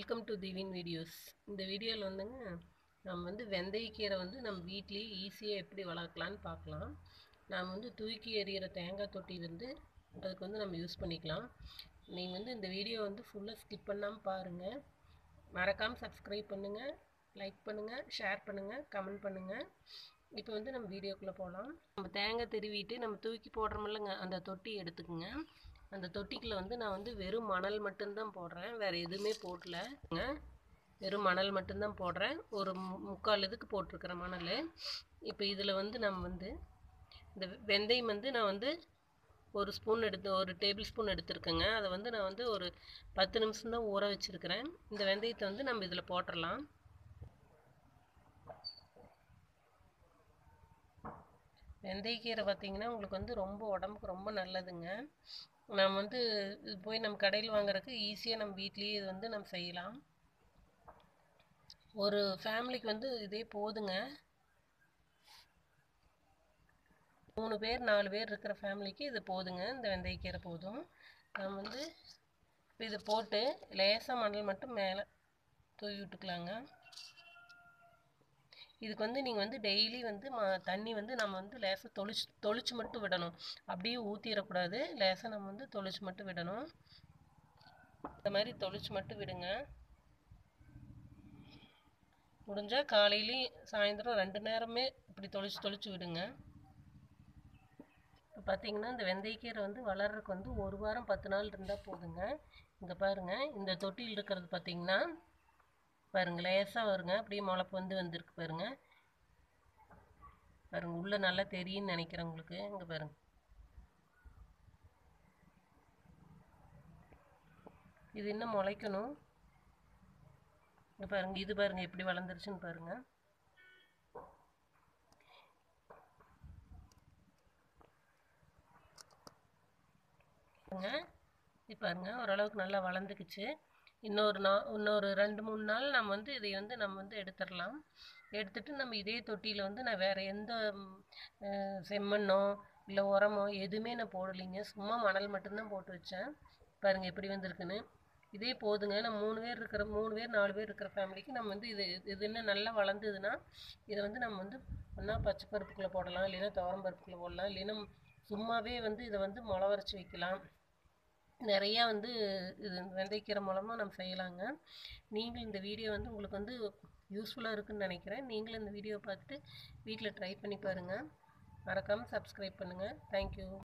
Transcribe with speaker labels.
Speaker 1: welcome to திவின் videos இந்த வீடியோவில் வந்துங்க நம்ம வந்து வெந்தயக்கீரை வந்து நம்ம வீட்லேயே ஈஸியாக எப்படி வளர்க்கலான்னு பார்க்கலாம் நாம் வந்து தூக்கி எறிகிற தேங்காய் தொட்டி வந்து அதுக்கு வந்து நம்ம யூஸ் பண்ணிக்கலாம் நீங்கள் வந்து இந்த வீடியோ வந்து ஃபுல்லாக ஸ்கிப் பண்ணாமல் பாருங்கள் மறக்காமல் சப்ஸ்கிரைப் பண்ணுங்கள் லைக் பண்ணுங்கள் ஷேர் பண்ணுங்கள் கமெண்ட் பண்ணுங்கள் இப்போ வந்து நம்ம வீடியோக்குள்ளே போகலாம் நம்ம தேங்காய் திருவிட்டு நம்ம தூக்கி போடுறோமில்லங்க அந்த தொட்டி எடுத்துக்கோங்க அந்த தொட்டிக்குள்ள வந்து நான் வந்து வெறும் மணல் மட்டும்தான் போடுறேன் வேறு எதுவுமே போடலங்க வெறும் மணல் மட்டும்தான் போடுறேன் ஒரு மு- முக்கால் இதுக்கு போட்டிருக்கிறேன் மணல் இப்போ இதில் வந்து நம்ம வந்து இந்த வெந்தயம் வந்து நான் வந்து ஒரு ஸ்பூன் எடுத்து ஒரு டேபிள் ஸ்பூன் எடுத்திருக்கேங்க அதை வந்து நான் வந்து ஒரு பத்து நிமிஷம் தான் ஊற வச்சுருக்கிறேன் இந்த வெந்தயத்தை வந்து நம்ம இதில் போட்டுடலாம் வெந்தயக்கீரை பார்த்தீங்கன்னா உங்களுக்கு வந்து ரொம்ப உடம்புக்கு ரொம்ப நல்லதுங்க நம்ம வந்து இது போய் நம்ம கடையில் வாங்குறதுக்கு ஈஸியாக நம்ம வீட்லேயே இது வந்து நம்ம செய்யலாம் ஒரு ஃபேமிலிக்கு வந்து இதே போதுங்க மூணு பேர் நாலு பேர் இருக்கிற ஃபேமிலிக்கு இது போதுங்க இந்த வெந்தயக்கீரை போதும் நம்ம வந்து இப்போ இதை போட்டு லேசாக மணல் மட்டும் மேலே தூவி விட்டுக்கலாங்க இதுக்கு வந்து நீங்கள் வந்து டெய்லி வந்து ம தண்ணி வந்து நம்ம வந்து லேசாக தொளிச்சு தொளிச்சு மட்டும் விடணும் அப்படியே ஊற்றிடக்கூடாது லேசாக நம்ம வந்து தொளிச்சு மட்டும் விடணும் இந்த மாதிரி தொளிச்சு மட்டும் விடுங்க முடிஞ்சால் காலையிலையும் சாயந்தரம் ரெண்டு நேரமே இப்படி தொளிச்சு தொளிச்சு விடுங்க இப்போ பார்த்தீங்கன்னா இந்த வெந்தயக்கீரை வந்து வளர்றதுக்கு வந்து ஒரு வாரம் பத்து நாள் இருந்தால் போதுங்க இங்கே பாருங்கள் இந்த தொட்டியில் இருக்கிறது பார்த்தீங்கன்னா பாருங்க லேசாக வருங்க அப்படியே முளைப்பு வந்து வந்திருக்கு பாருங்க பாருங்க உள்ள நல்லா தெரியும்னு நினைக்கிறேன் உங்களுக்கு இங்கே பாருங்க இது இன்னும் முளைக்கணும் இங்கே பாருங்க இது பாருங்க எப்படி வளர்ந்துருச்சுன்னு பாருங்க பாருங்க இது பாருங்க ஓரளவுக்கு நல்லா வளர்ந்துக்குச்சு இன்னொரு நா இன்னொரு ரெண்டு மூணு நாள் நம்ம வந்து இதை வந்து நம்ம வந்து எடுத்துடலாம் எடுத்துட்டு நம்ம இதே தொட்டியில் வந்து நான் வேறு எந்த ம், அஹ், செம்மண்ணோ இல்லை உரமோ எதுவுமே நான் போடலைங்க சும்மா மணல் மட்டும்தான் போட்டு வச்சேன் பாருங்கள் எப்படி வந்திருக்குன்னு இதே போதுங்க நம்ம மூணு பேர் இருக்கிற மூணு பேர் நாலு பேர் இருக்கிற ஃபேமிலிக்கு நம்ம வந்து இது இது இன்னும் நல்லா வளர்ந்ததுன்னா இதை வந்து நம்ம வந்து ஒன்றா பச்சை பருப்புக்குள்ளே போடலாம் இல்லைன்னா துவரம் பருப்புக்குள்ளே போடலாம் இல்லைன்னா சும்மாவே வந்து இதை வந்து முளை வரைச்சி வைக்கலாம் நிறையா வந்து இது வெந்தயக்கீரை மூலமாக நம்ம செய்யலாங்க நீங்களும் இந்த வீடியோ வந்து உங்களுக்கு வந்து யூஸ்ஃபுல்லாக இருக்குன்னு நினைக்கிறேன் நீங்களும் இந்த வீடியோ பார்த்துட்டு வீட்டில் ட்ரை பண்ணி பாருங்கள் மறக்காமல் சப்ஸ்கிரைப் பண்ணுங்கள் தேங்க்யூ